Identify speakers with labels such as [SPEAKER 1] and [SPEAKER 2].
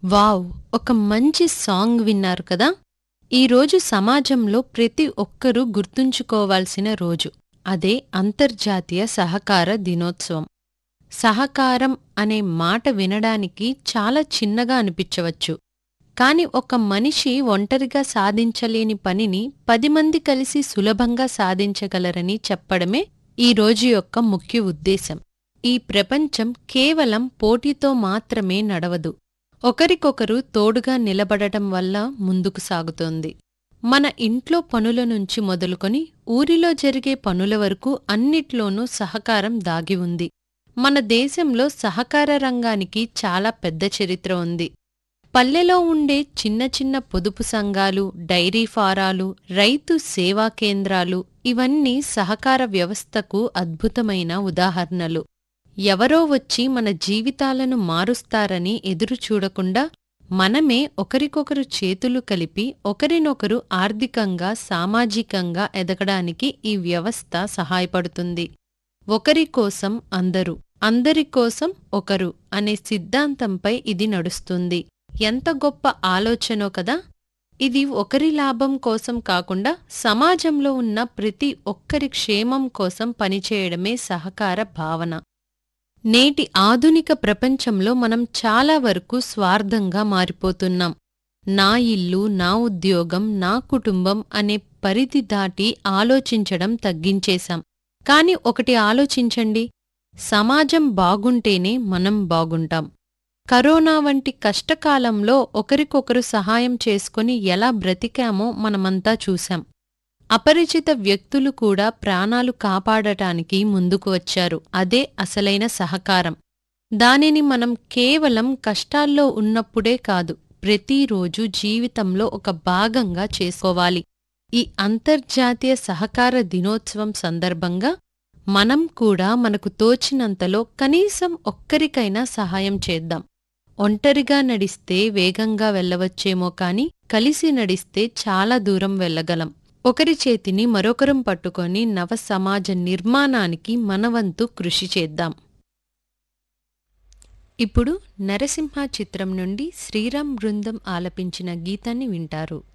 [SPEAKER 1] wow ఒక మంచి song విన్నారు కదా ఈరోజు సమాజంలో ప్రతి ఒక్కరూ గుర్తుంచుకోవాల్సిన రోజు అదే అంతర్జాతీయ సహకార దినోత్సవం సహకారం అనే మాట వినడానికి చాలా చిన్నగా అనిపించవచ్చు కాని ఒక మనిషి ఒంటరిగా సాధించలేని పనిని పది మంది కలిసి సులభంగా సాధించగలరని చెప్పడమే ఈ రోజు యొక్క ముఖ్య ఉద్దేశం ఈ ప్రపంచం కేవలం పోటీతో మాత్రమే నడవదు ఒకరికొకరు తోడుగా నిలబడటం వల్ల ముందుకు సాగుతోంది మన ఇంట్లో పనుల నుంచి మొదలుకొని ఊరిలో జరిగే పనుల వరకు అన్నిట్లోనూ సహకారం దాగి ఉంది మన దేశంలో సహకార రంగానికి చాలా పెద్ద చరిత్ర ఉంది పల్లెలో ఉండే చిన్న చిన్న పొదుపు సంఘాలు డైరీ ఫారాలు రైతు సేవా కేంద్రాలు ఇవన్నీ సహకార వ్యవస్థకు అద్భుతమైన ఉదాహరణలు ఎవరో వచ్చి మన జీవితాలను మారుస్తారని ఎదురుచూడకుండా మనమే ఒకరికొకరు చేతులు కలిపి ఒకరినొకరు ఆర్థికంగా సామాజికంగా ఎదగడానికి ఈ వ్యవస్థ సహాయపడుతుంది ఒకరి కోసం అందరూ అందరి కోసం ఒకరు అనే సిద్ధాంతంపై ఇది నడుస్తుంది ఎంత గొప్ప ఆలోచనో కదా ఇది ఒకరి లాభం కోసం కాకుండా సమాజంలో ఉన్న ప్రతి ఒక్కరి క్షేమం కోసం పనిచేయడమే సహకార భావన నేటి ఆధునిక ప్రపంచంలో మనం చాలా వరకు స్వార్థంగా మారిపోతున్నాం నా ఇల్లు నా ఉద్యోగం నా కుటుంబం అనే పరిధి దాటి ఆలోచించడం తగ్గించేశాం కాని ఒకటి ఆలోచించండి సమాజం బాగుంటేనే మనం బాగుంటాం కరోనా వంటి కష్టకాలంలో ఒకరికొకరు సహాయం చేసుకుని ఎలా బ్రతికామో మనమంతా చూశాం అపరిచిత వ్యక్తులు కూడా ప్రాణాలు కాపాడటానికి ముందుకు వచ్చారు అదే అసలైన సహకారం దానిని మనం కేవలం కష్టాల్లో ఉన్నప్పుడే కాదు ప్రతిరోజు జీవితంలో ఒక భాగంగా చేసుకోవాలి ఈ అంతర్జాతీయ సహకార దినోత్సవం సందర్భంగా మనం కూడా మనకు తోచినంతలో కనీసం ఒక్కరికైనా సహాయం చేద్దాం ఒంటరిగా నడిస్తే వేగంగా వెళ్ళవచ్చేమో కాని కలిసి నడిస్తే చాలా దూరం వెళ్ళగలం ఒకరి చేతిని మరొకరం పట్టుకొని నవ సమాజ నిర్మాణానికి మనవంతు కృషి చేద్దాం ఇప్పుడు నరసింహ చిత్రం నుండి శ్రీరామ్ బృందం ఆలపించిన గీతాన్ని వింటారు